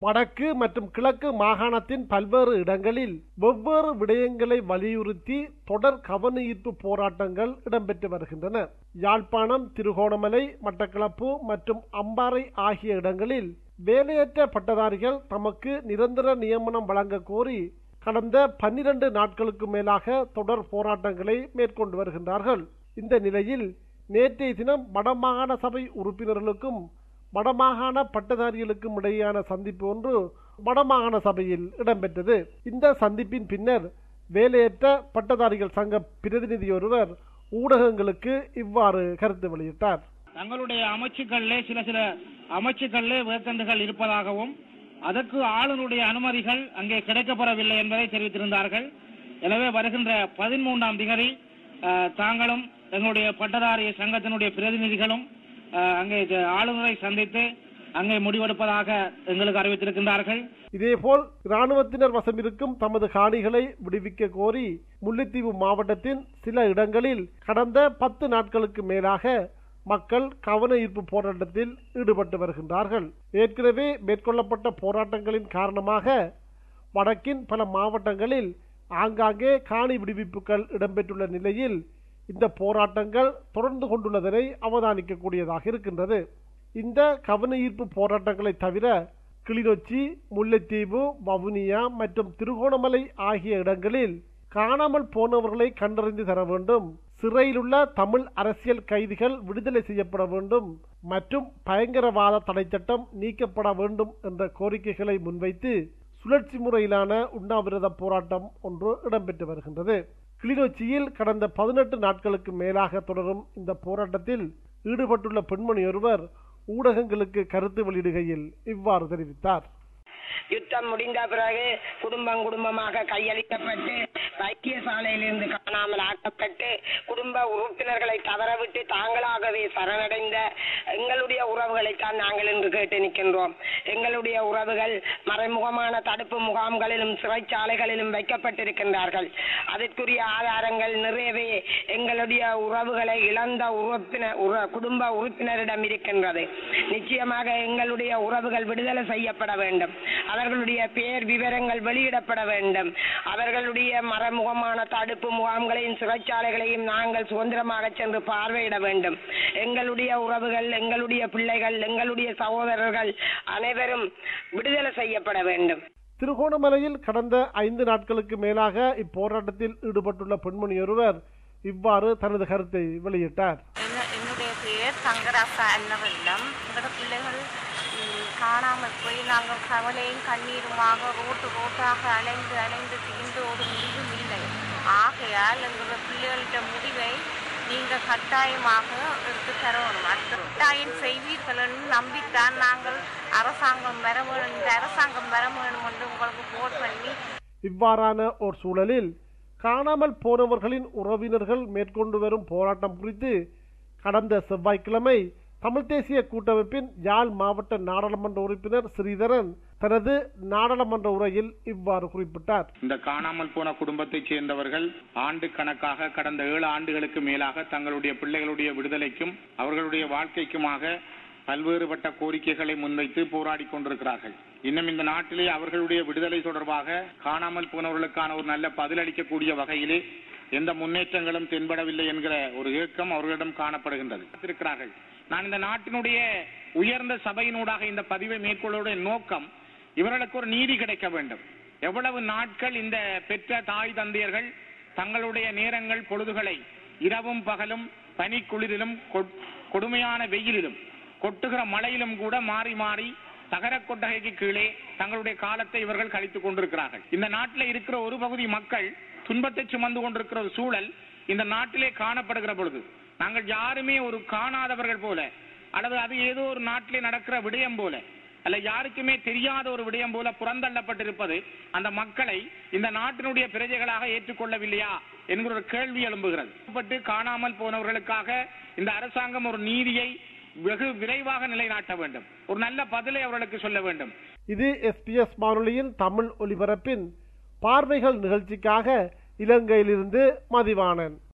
வடக்கு மற்றும் கிழக்கு மாகாணத்தின் பல்வேறு இடங்களில் வெவ்வேறு விடயங்களை வலியுறுத்தி தொடர் கவனஈர்ப்பு போராட்டங்கள் இடம்பெற்று வருகின்றன யாழ்ப்பாணம் திருகோணமலை மட்டக்களப்பு மற்றும் அம்பாறை ஆகிய இடங்களில் வேலையற்ற பட்டதாரிகள் தமக்கு நிரந்தர நியமனம் வழங்க கோரி கடந்த பன்னிரண்டு நாட்களுக்கு மேலாக தொடர் போராட்டங்களை மேற்கொண்டு வருகின்றார்கள் இந்த நிலையில் நேற்றைய தினம் வடமாகாண சபை உறுப்பினர்களுக்கும் வடமாகாண பட்டதாரிகளுக்கும் இடையேயான சந்திப்பு ஒன்று வடமாகாண சபையில் இடம்பெற்றது இந்த சந்திப்பின் பின்னர் வேலையற்ற பட்டதாரிகள் சங்க பிரதிநிதி ஒருவர் ஊடகங்களுக்கு இவ்வாறு கருத்து வெளியிட்டார் தங்களுடைய அமைச்சுக்களிலே சில சில அமைச்சுக்களிலே வேக்கண்டுகள் இருப்பதாகவும் அதற்கு ஆளுநருடைய அனுமதிகள் அங்கே கிடைக்கப்பெறவில்லை என்பதை தெரிவித்திருந்தார்கள் எனவே வருகின்ற பதிமூன்றாம் திகதி அஹ், தாங்களும் எங்களுடைய பட்டதாரி சங்கத்தினுடைய பிரதிநிதிகளும் அஹ், அங்கே இது ஆளுநரை சந்தித்து அங்கே முடிவெடுப்பதாக எங்களுக்கு அறிவித்திருக்கின்றார்கள் இதேபோல் இராணுவத்தினர் வசம் இருக்கும் தமது காணிகளை விடுவிக்க கோரி முல்லைத்தீவு மாவட்டத்தின் சில இடங்களில் கடந்த பத்து நாட்களுக்கு மேலாக மக்கள் கவன ஈர்ப்பு போராட்டத்தில் ஈடுபட்டு வருகின்றார்கள் ஏற்கனவே மேற்கொள்ளப்பட்ட போராட்டங்களின் காரணமாக வடக்கின் பல மாவட்டங்களில் ஆங்காங்கே காணி விடுவிப்புகள் இடம்பெற்றுள்ள நிலையில் இந்த போராட்டங்கள் தொடர்ந்து கொண்டுள்ளதனை அவதானிக்கக்கூடியதாக இருக்கின்றது இந்த கவன ஈர்ப்பு போராட்டங்களை தவிர கிளிநொச்சி முல்லைத்தீவு வவுனியா மற்றும் திருகோணமலை ஆகிய இடங்களில் காணாமல் போனவர்களை கண்டறிந்து தர வேண்டும் சிறையிலுள்ள தமிழ் அரசியல் கைதிகள் விடுதலை செய்யப்பட வேண்டும் மற்றும் பயங்கரவாத தடை சட்டம் நீக்கப்பட வேண்டும் என்ற கோரிக்கைகளை முன்வைத்து சுழற்சி முறையிலான உண்ணாவிரத போராட்டம் ஒன்று இடம்பெற்று வருகின்றது கிளிநொச்சியில் கடந்த பதினெட்டு நாட்களுக்கு மேலாக தொடரும் இந்த போராட்டத்தில் ஈடுபட்டுள்ள பெண்மணி ஒருவர் ஊடகங்களுக்கு கருத்து வெளியிடுகையில் இவ்வாறு தெரிவித்தார் யுத்தம் முடிந்த பிறகு குடும்பம் குடும்பமாக கையளிக்கப்பட்டு வைத்தியசாலையிலிருந்து காணாமல் ஆக்கப்பட்டு குடும்ப உறுப்பினர்களை தவறவிட்டு தாங்களாகவே சரணடைந்த எங்களுடைய உறவுகளைத்தான் நாங்கள் இன்று கேட்டு நிற்கின்றோம் எங்களுடைய உறவுகள் மறைமுகமான தடுப்பு முகாம்களிலும் சிறைச்சாலைகளிலும் வைக்கப்பட்டிருக்கின்றார்கள் அதற்குரிய ஆதாரங்கள் நிறையவே எங்களுடைய உறவுகளை இழந்த உறுப்பினர் உற- குடும்ப உறுப்பினரிடம் இருக்கின்றது நிச்சயமாக எங்களுடைய உறவுகள் விடுதலை செய்யப்பட வேண்டும் அவர்களுடைய பெயர் விவரங்கள் வெளியிடப்பட வேண்டும் அவர்களுடைய மறைமுகமான தடுப்பு முகாம்களையும் சிறைச்சாலைகளையும் நாங்கள் சுதந்திரமாக சென்று பார்வையிட வேண்டும் எங்களுடைய உறவுகள் எங்களுடைய பிள்ளைகள் எங்களுடைய சகோதரர்கள் அனைவரும் விடுதலை செய்யப்பட வேண்டும் திருகோணமலையில் கடந்த ஐந்து நாட்களுக்கு மேலாக இப்போராட்டத்தில் ஈடுபட்டுள்ள பெண்மணி ஒருவர் இவ்வாறு தனது கருத்தை வெளியிட்டார் என்ன- என்னுடைய பெயர் தங்கராசா அன்னவல்லம் எங்களோட பிள்ளைகள் ம், காணாமல் போய் நாங்கள் கவலையும் கண்ணீருமாக ரோட்டு ரோட்டாக அலைந்து அலைந்து தீர்ந்து ஒரு முடிவும் இல்லை ஆகையால் எங்களோட பிள்ளைகளிட்ட முடிவை நீங்கள் கட்டாயமாக எடுத்து தரணும் அடுத்த கட்டாயம் செய்வீர்கள் என்று நம்பித்தான் நாங்கள் அரசாங்கம் வர வேணும் இந்த அரசாங்கம் வர வேணும் என்று உங்களுக்கு போட் பண்ணி இவ்வாறான ஒரு சூழலில் காணாமல் போனவர்களின் உறவினர்கள் மேற்கொண்டு வரும் போராட்டம் குறித்து கடந்த செவ்வாய்க்கிழமை தமிழ் தேசிய கூட்டமைப்பின் யாழ் மாவட்ட நாடாளுமன்ற உறுப்பினர் ஸ்ரீதரன் தனது நாடாளுமன்ற உரையில் இவ்வாறு குறிப்பிட்டார் இந்த காணாமல் போன குடும்பத்தைச் சேர்ந்தவர்கள் ஆண்டு கணக்காக கடந்த ஏழு ஆண்டுகளுக்கு மேலாக தங்களுடைய பிள்ளைகளுடைய விடுதலைக்கும் அவர்களுடைய வாழ்க்கைக்குமாக பல்வேறுபட்ட கோரிக்கைகளை முன்வைத்து போராடி கொண்டிருக்கிறார்கள் இன்னும் இந்த நாட்டிலே அவர்களுடைய விடுதலை தொடர்பாக காணாமல் போனவர்களுக்கான ஒரு நல்ல பதிலளிக்கக்கூடிய வகையிலே எந்த முன்னேற்றங்களும் தென்படவில்லை என்கிற ஒரு ஏக்கம் அவர்களிடம் காணப்படுகின்றது இருக்கிறார்கள் நான் இந்த நாட்டினுடைய உயர்ந்த சபையினூடாக இந்த பதிவை மேற்கொள்வதுடைய நோக்கம் இவர்களுக்கு ஒரு நீதி கிடைக்க வேண்டும் எவ்வளவு நாட்கள் இந்த பெற்ற தாய் தந்தையர்கள் தங்களுடைய நேரங்கள் பொழுதுகளை இரவும் பகலும் பனிக்குளிரிலும் கொ- கொடுமையான வெயிலிலும் கொட்டுகிற மழையிலும் கூட மாறி மாறி தகர கொட்டகைக்கு கீழே தங்களுடைய காலத்தை இவர்கள் கழித்துக் கொண்டிருக்கிறார்கள் இந்த நாட்டில் இருக்கிற ஒரு பகுதி மக்கள் துன்பத்தை சுமந்து கொண்டிருக்கிற ஒரு சூழல் இந்த நாட்டிலே காணப்படுகிற பொழுது நாங்கள் யாருமே ஒரு காணாதவர்கள் போல அல்லது அது ஏதோ ஒரு நாட்டிலே நடக்கிற விடயம் போல அல்ல யாருக்குமே தெரியாத ஒரு விடயம் போல புறந்தள்ளப்பட்டிருப்பது அந்த மக்களை இந்த நாட்டினுடைய பிரஜைகளாக ஏற்றுக்கொள்ளவில்லையா என்கிற ஒரு கேள்வி எழும்புகிறது பட்டு காணாமல் போனவர்களுக்காக இந்த அரசாங்கம் ஒரு நீதியை வெகு விரைவாக நிலைநாட்ட வேண்டும் ஒரு நல்ல பதிலை அவர்களுக்கு சொல்ல வேண்டும் இது எஸ்பிஎஸ் வானொலியின் தமிழ் ஒலிபரப்பின் பார்வைகள் நிகழ்ச்சிக்காக இலங்கையிலிருந்து மதிவாணன்